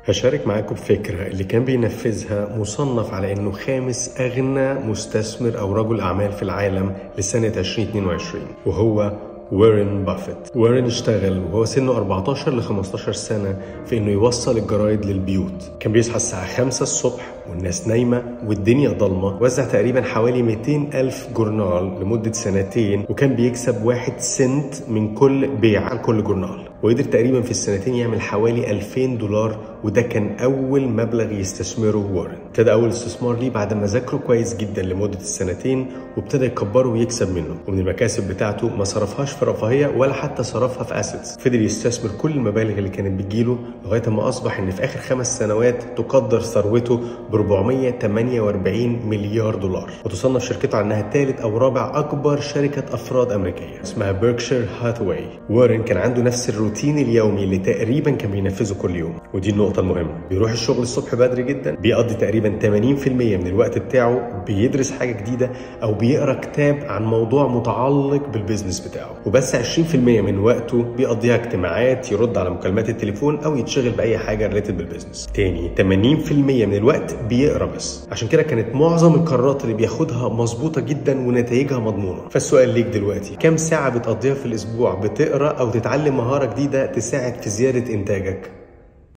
هشارك معاكم فكرة اللي كان بينفذها مصنف على انه خامس اغنى مستثمر او رجل اعمال في العالم لسنة 2022 وهو وارن بافيت وارن اشتغل وهو سنه 14 ل 15 سنة في انه يوصل الجرايد للبيوت كان بيصحى الساعة 5 الصبح والناس نايمة والدنيا ضلمة وزع تقريبا حوالي 200 ألف جورنال لمدة سنتين وكان بيكسب واحد سنت من كل بيع عن كل جورنال وقدر تقريبا في السنتين يعمل حوالي 2000 دولار وده كان أول مبلغ يستثمره وارن ابتدى أول استثمار ليه بعد ما ذاكره كويس جدا لمدة السنتين وابتدى يكبره ويكسب منه ومن المكاسب بتاعته ما صرفهاش في رفاهية ولا حتى صرفها في اسيتس فضل يستثمر كل المبالغ اللي كانت بتجيله لغاية ما أصبح إن في آخر خمس سنوات تقدر ثروته ب 448 مليار دولار وتصنف شركته على انها ثالث او رابع اكبر شركه افراد امريكيه اسمها بيركشير هاثواي وارن كان عنده نفس الروتين اليومي اللي تقريبا كان بينفذه كل يوم ودي النقطه المهمه بيروح الشغل الصبح بدري جدا بيقضي تقريبا 80% من الوقت بتاعه بيدرس حاجه جديده او بيقرا كتاب عن موضوع متعلق بالبيزنس بتاعه وبس 20% من وقته بيقضيها اجتماعات يرد على مكالمات التليفون او يتشغل باي حاجه ريليتد بالبيزنس تاني 80% من الوقت بيقرا بس عشان كده كانت معظم القرارات اللي بياخدها مظبوطه جدا ونتائجها مضمونه فالسؤال ليك دلوقتي كم ساعه بتقضيها في الاسبوع بتقرا او تتعلم مهاره جديده تساعد في زياده انتاجك